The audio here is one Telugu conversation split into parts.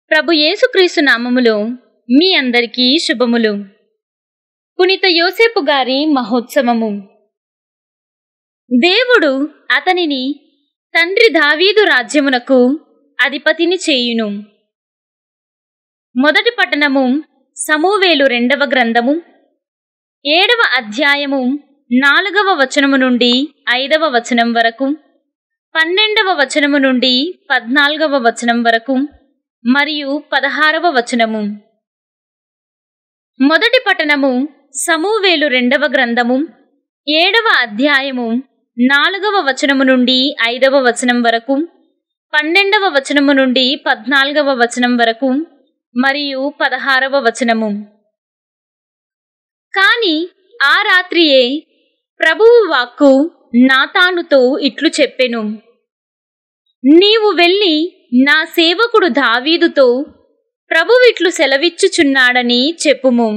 ప్రభు యేసుక్రీస్తు నామములో మీ అందరికీ శుభములు పునిత యోసేపు గారి మహోత్సవము దేవుడు అతనిని తండ్రి దావీదు రాజ్యమునకు అధిపతిని చేయును మొదటి పట్టణము సమూవేలు రెండవ గ్రంథము ఏడవ అధ్యాయము నాలుగవ వచనము నుండి ఐదవ వచనం వరకు పన్నెండవ వచనము నుండి పద్నాలుగవ వచనం వరకు మరియు పదహారవ వచనము మొదటి పట్టణము సమూవేలు రెండవ గ్రంథము ఏడవ అధ్యాయము నాలుగవ వచనము నుండి ఐదవ వచనం వరకు పన్నెండవ వచనము నుండి పద్నాలుగవ వచనం వరకు మరియు పదహారవ వచనము కాని ఆ రాత్రియే ప్రభువు వాక్కు నాతానుతో ఇట్లు చెప్పెను నీవు వెళ్ళి నా సేవకుడు దావీదుతో ప్రభువిట్లు సెలవిచ్చుచున్నాడని చెప్పుము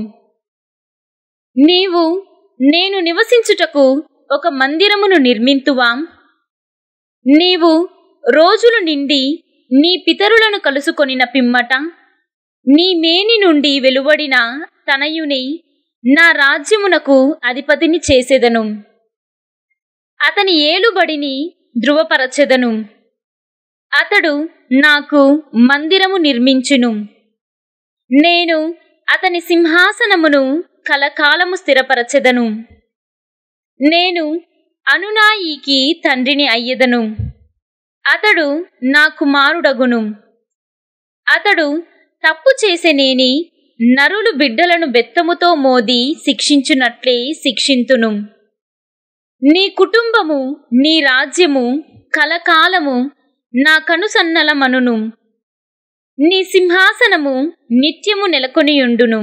నీవు నేను నివసించుటకు ఒక మందిరమును నిర్మింతువా నీవు రోజులు నిండి నీ పితరులను కలుసుకొనిన పిమ్మట నీ మేని నుండి వెలువడిన తనయుని నా రాజ్యమునకు అధిపతిని చేసేదను అతని ఏలుబడిని ధృవపరచెదను అతడు నాకు మందిరము నిర్మించును నేను అతని సింహాసనమును కలకాలము స్థిరపరచెదను నేను అనునాయికి తండ్రిని అయ్యెదను అతడు నా కుమారుడగును అతడు తప్పు చేసెనేని నరులు బిడ్డలను బెత్తముతో మోది శిక్షించునట్లే శిక్షింతును నీ కుటుంబము నీ రాజ్యము కలకాలము నా కనుసన్నలమనును నీ సింహాసనము నిత్యము నెలకొనియుండును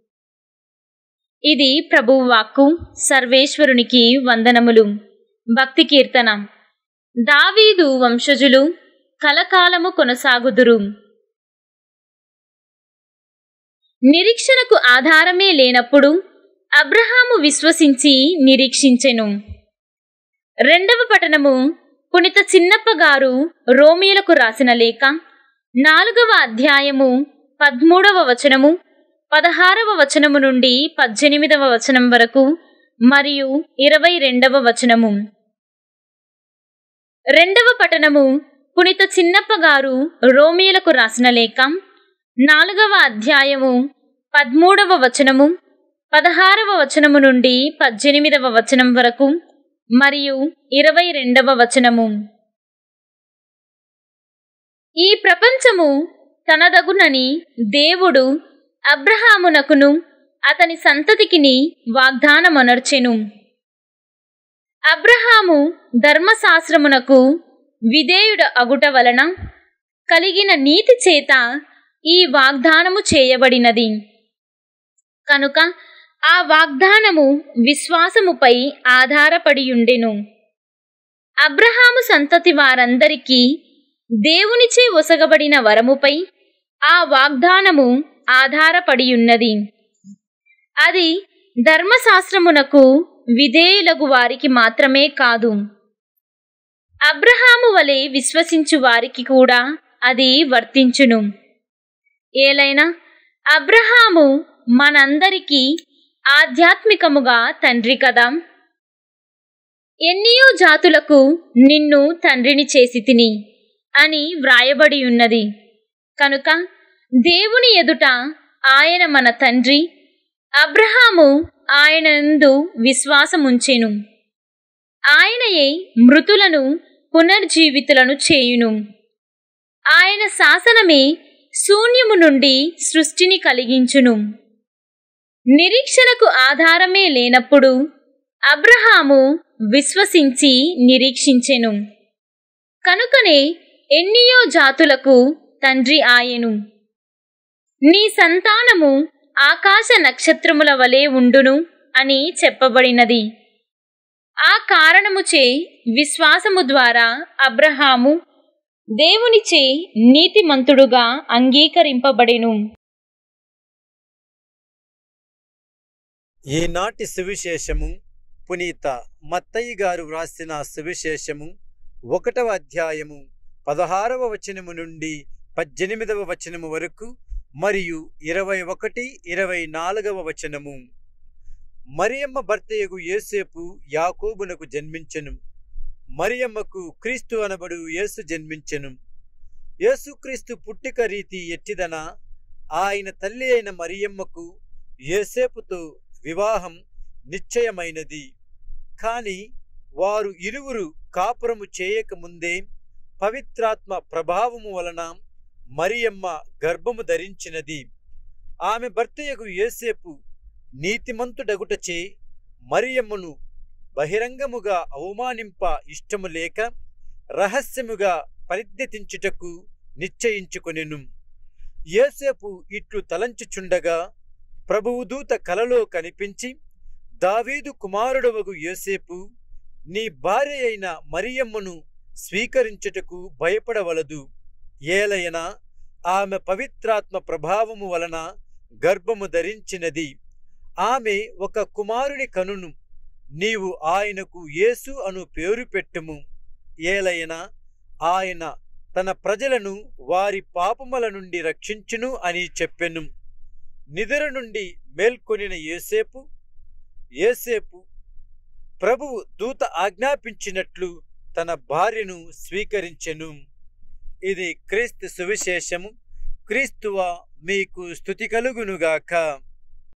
ఇది ప్రభువు వాక్కు సర్వేశ్వరునికి వందనములు భక్తి కీర్తన దావీదు వంశజులు కలకాలము కొనసాగుదురు నిరీక్షణకు ఆధారమే లేనప్పుడు అబ్రహాము విశ్వసించి నిరీక్షించెను రెండవ పఠనము పునిత చిన్నప్ప గారు రోమిలకు రాసిన లేఖ నాలుగవ అధ్యాయము పదమూడవ వచనము పదహారవ వచనము నుండి పద్దెనిమిదవ వచనం వరకు మరియు ఇరవై రెండవ వచనము రెండవ పఠనము పునిత చిన్నప్ప గారు రోమిలకు రాసిన లేఖ నాలుగవ అధ్యాయము పదమూడవ వచనము పదహారవ వచనము నుండి పద్దెనిమిదవ వచనం వరకు మరియు ఇరవై రెండవ వచనము ఈ ప్రపంచము తనదగునని దేవుడు అబ్రహామునకును అతని సంతతికిని వాగ్దానమొనర్చెను అబ్రహాము ధర్మశాస్త్రమునకు విధేయుడ అగుట వలన కలిగిన నీతి చేత ఈ వాగ్దానము చేయబడినది కనుక ఆ వాగ్దానము విశ్వాసముపై ఆధారపడియుండెను అబ్రహాము సంతతి వారందరికీ దేవునిచే ఒసగబడిన వరముపై ఆ వాగ్దానము ఆధారపడియున్నది అది ధర్మశాస్త్రమునకు విధేయులగు వారికి మాత్రమే కాదు అబ్రహాము వలె విశ్వసించు వారికి కూడా అది వర్తించును ఏలైనా అబ్రహాము మనందరికీ ఆధ్యాత్మికముగా తండ్రి కదా ఎన్నియో జాతులకు నిన్ను తండ్రిని చేసి తిని అని వ్రాయబడి ఉన్నది కనుక దేవుని ఎదుట ఆయన మన తండ్రి అబ్రహాము ఆయన యందు విశ్వాసముంచెను ఆయనయే మృతులను పునర్జీవితులను చేయును ఆయన శాసనమే శూన్యము నుండి సృష్టిని కలిగించును నిరీక్షణకు ఆధారమే లేనప్పుడు అబ్రహాము విశ్వసించి నిరీక్షించెను కనుకనే ఎన్నియో జాతులకు తండ్రి ఆయను నీ సంతానము ఆకాశ నక్షత్రముల వలె ఉండును అని చెప్పబడినది ఆ కారణముచే విశ్వాసము ద్వారా అబ్రహాము దేవునిచే నీతిమంతుడుగా అంగీకరింపబడెను ఈనాటి సువిశేషము పునీత మత్తయ్య గారు వ్రాసిన సువిశేషము ఒకటవ అధ్యాయము పదహారవ వచనము నుండి పద్దెనిమిదవ వచనము వరకు మరియు ఇరవై ఒకటి ఇరవై నాలుగవ వచనము మరియమ్మ భర్తయగు యేసేపు యాకోబునకు జన్మించెను మరియమ్మకు క్రీస్తు అనబడు యేసు జన్మించెను యేసుక్రీస్తు పుట్టిక రీతి ఎట్టిదన ఆయన తల్లి అయిన మరియమ్మకు యేసేపుతో వివాహం నిశ్చయమైనది కాని వారు ఇరువురు కాపురము చేయకముందే పవిత్రాత్మ ప్రభావము వలన మరియమ్మ గర్భము ధరించినది ఆమె భర్తయగు యేసేపు నీతిమంతుడగుటచే మరియమ్మను బహిరంగముగా అవమానింప ఇష్టము లేక రహస్యముగా పరిజ్ఞతించుటకు నిశ్చయించుకొనెను యేసేపు ఇట్లు తలంచుచుండగా ప్రభువు దూత కలలో కనిపించి దావీదు కుమారుడవగు యోసేపు నీ భార్య అయిన మరియమ్మను స్వీకరించుటకు భయపడవలదు ఏలయన ఆమె పవిత్రాత్మ ప్రభావము వలన గర్భము ధరించినది ఆమె ఒక కుమారుని కనును నీవు ఆయనకు యేసు అను పేరు పెట్టుము ఏలయన ఆయన తన ప్రజలను వారి పాపముల నుండి రక్షించును అని చెప్పెను నిద్ర నుండి మేల్కొనిన యేసేపు యేసేపు ప్రభువు దూత ఆజ్ఞాపించినట్లు తన భార్యను స్వీకరించెను ఇది క్రీస్తు సువిశేషము క్రీస్తువ మీకు స్థుతి కలుగునుగాక